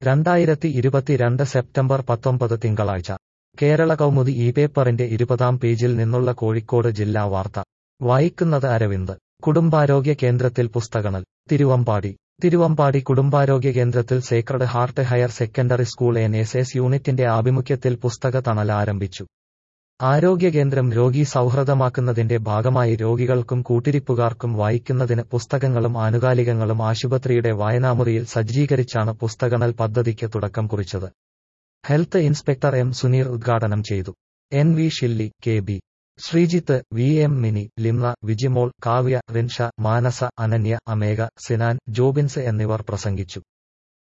രണ്ടായിരത്തി ഇരുപത്തിരണ്ട് സെപ്റ്റംബർ പത്തൊമ്പത് തിങ്കളാഴ്ച കേരള കൗമുദി ഈ പേപ്പറിന്റെ ഇരുപതാം പേജിൽ നിന്നുള്ള കോഴിക്കോട് ജില്ലാ വാർത്ത വായിക്കുന്നത് അരവിന്ദ് കുടുംബാരോഗ്യ കേന്ദ്രത്തിൽ പുസ്തകണൽ തിരുവമ്പാടി തിരുവമ്പാടി കുടുംബാരോഗ്യ കേന്ദ്രത്തിൽ Sacred Heart Higher Secondary School N S S യൂണിറ്റിന്റെ ആഭിമുഖ്യത്തിൽ പുസ്തക തണൽ ആരംഭിച്ചു ആരോഗ്യ കേന്ദ്രം രോഗി സൗഹൃദമാക്കുന്നതിന്റെ ഭാഗമായി രോഗികൾക്കും കൂട്ടിരിപ്പുകാർക്കും വായിക്കുന്നതിന് പുസ്തകങ്ങളും ആനുകാലികങ്ങളും ആശുപത്രിയുടെ വായനാമുറിയിൽ സജ്ജീകരിച്ചാണ് പുസ്തകണൽ പദ്ധതിക്ക് തുടക്കം കുറിച്ചത് ഹെൽത്ത് ഇൻസ്പെക്ടർ എം സുനീർ ഉദ്ഘാടനം ചെയ്തു N V Shilly K B Sreejith V M Mini Limna Vijimol Kavya Rinsha Manasa Ananya Amegha Sinan Jobins എന്നിവർ പ്രസംഗിച്ചു